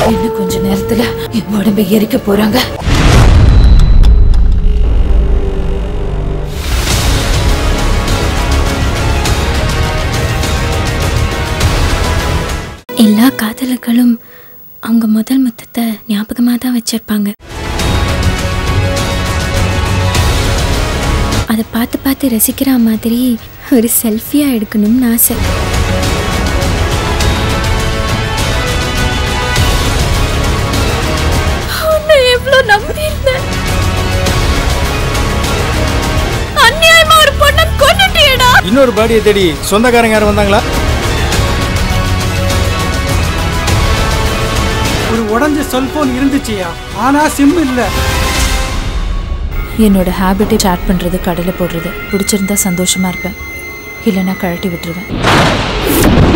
இன்னும் கொஞ்ச நேரத்துல என் உடம்பை எரிக்க போறாங்க எல்லா காதலர்களும் அவங்க முதல் முத்தத்தை ஞாபகமாக தான் வச்சிருப்பாங்க அதை பார்த்து பார்த்து ரசிக்கிற மாதிரி ஒரு செல்ஃபியாக எடுக்கணும்னு ஆசை உன்னை எவ்வளோ நம்பியிருந்தேன் அநியாயமா ஒரு பொண்ணை கொண்டுட்டியடா இன்னொரு பாடியை தேடி சொந்தக்காரங்க யாரும் வந்தாங்களா ஒரு உடஞ்ச செல்போன் இருந்துச்சியா ஆனா சிம் இல்ல என்னோட ஹேபிட்டை சாட் பண்றது கடலை போடுறது பிடிச்சிருந்தா சந்தோஷமா இருப்பேன் இல்லைன்னா கழட்டி விட்டுருவேன்